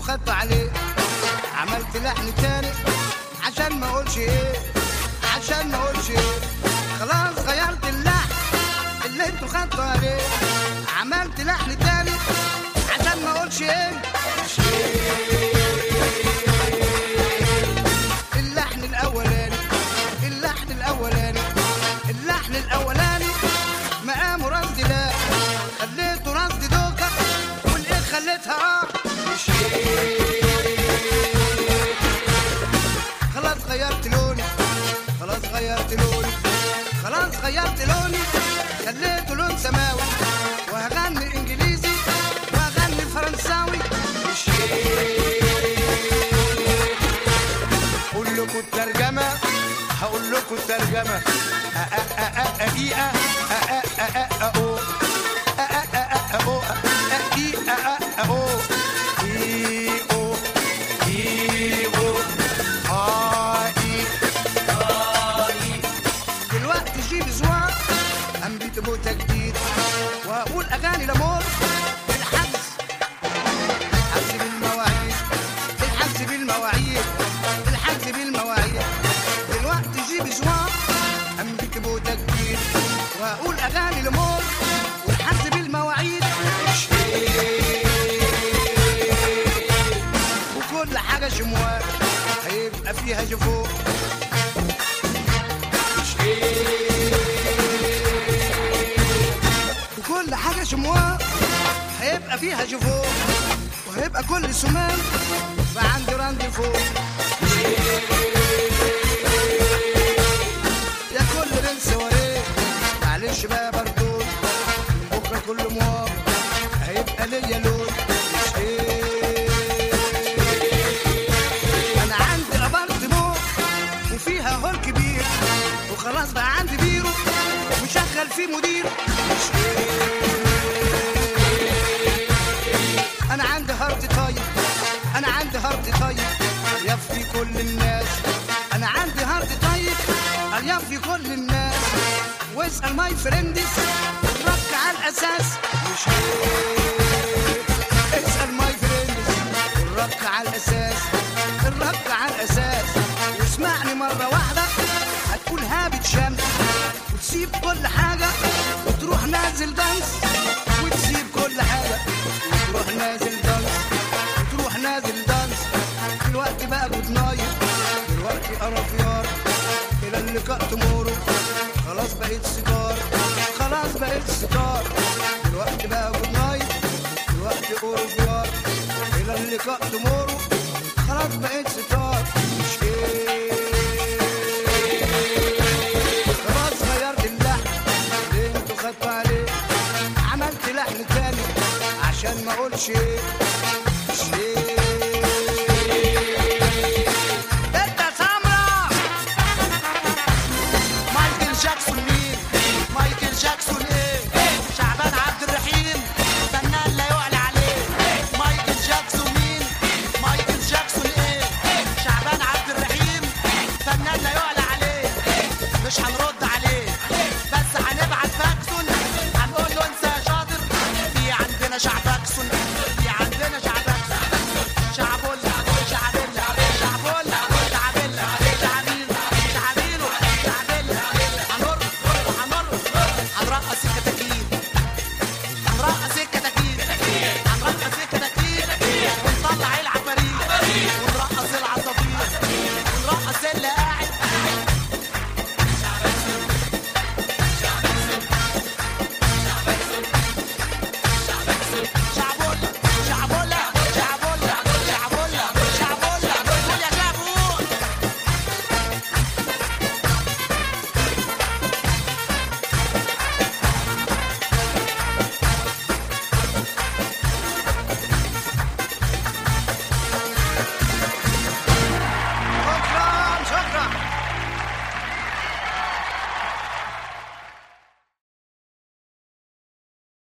خدتوا عليه عملت لحن تاني عشان ما اقولش ايه عشان ما اقولش ايه خلاص غيرت اللحن اللي انتوا خدتوا عليه عملت لحن تاني عشان ما اقولش ايه اللحن الاولاني اللحن الاولاني اللحن الاولاني مقامه رصد لا خليته رصد دوكا والايه خليتها اه مش خلاص غيرت لوني خلاص غيرت لوني خلاص غيرت لوني خليته لون سماوي وهغني انجليزي وهغني فرنساوي مش اقول لكم الترجمه هقول لكم الترجمه أ أ أ أ أ إي أ أ أ أ أ أو أ أ أ أ أو أ إي أ أ أ أو إي أو إي أو آ إي دلوقتي جيب زوار أم بيتبوتا جديد وأقول أغاني لامور بالحجز الحجز بالمواعيد الحجز بالمواعيد الحجز بالمواعيد دلوقتي جيب زوار أم بيتبوتا جديد وأقول أغاني لامور والحجز بالمواعيد مش وكل حاجة شموال هيبقى فيها جفوف وكل حاجة شمواه هيبقى فيها جفوف وهيبقى كل سمان فعندي راندي فوق يا كل رنس وريه معلش بقى بردود من بكرة كل مواب هيبقى ليا لون مش ايه انا عندي ابارتمون وفيها هول كبير وخلاص بقى عندي بيرو وشغل فيه مدير مش انا عندي هارت طيب انا عندي هارت طيب يفي كل الناس انا عندي هارت طيب يفي كل الناس واسال ماي فريندز الرك على الاساس مش اسال ماي فريندز الرك على الاساس الرك على الاساس واسمعني مره واحده هتقول هابت شمس وتسيب كل حاجه وتروح نازل دانس وتسيب كل حاجه وتروح نازل دانس وتروح نازل دانس دلوقتي بقى جود نايت دلوقتي قرفيار الى اللقاء تمورو خلاص بقيت سيجار خلاص بقيت سيجار دلوقتي بقى جود نايت دلوقتي قرفيار الى اللقاء تمورو خلاص بقيت ستار مش ايه خلاص غيرت اللحن اللي انتوا خدتوا عليه عملت لحن تاني عشان ما اقولش ايه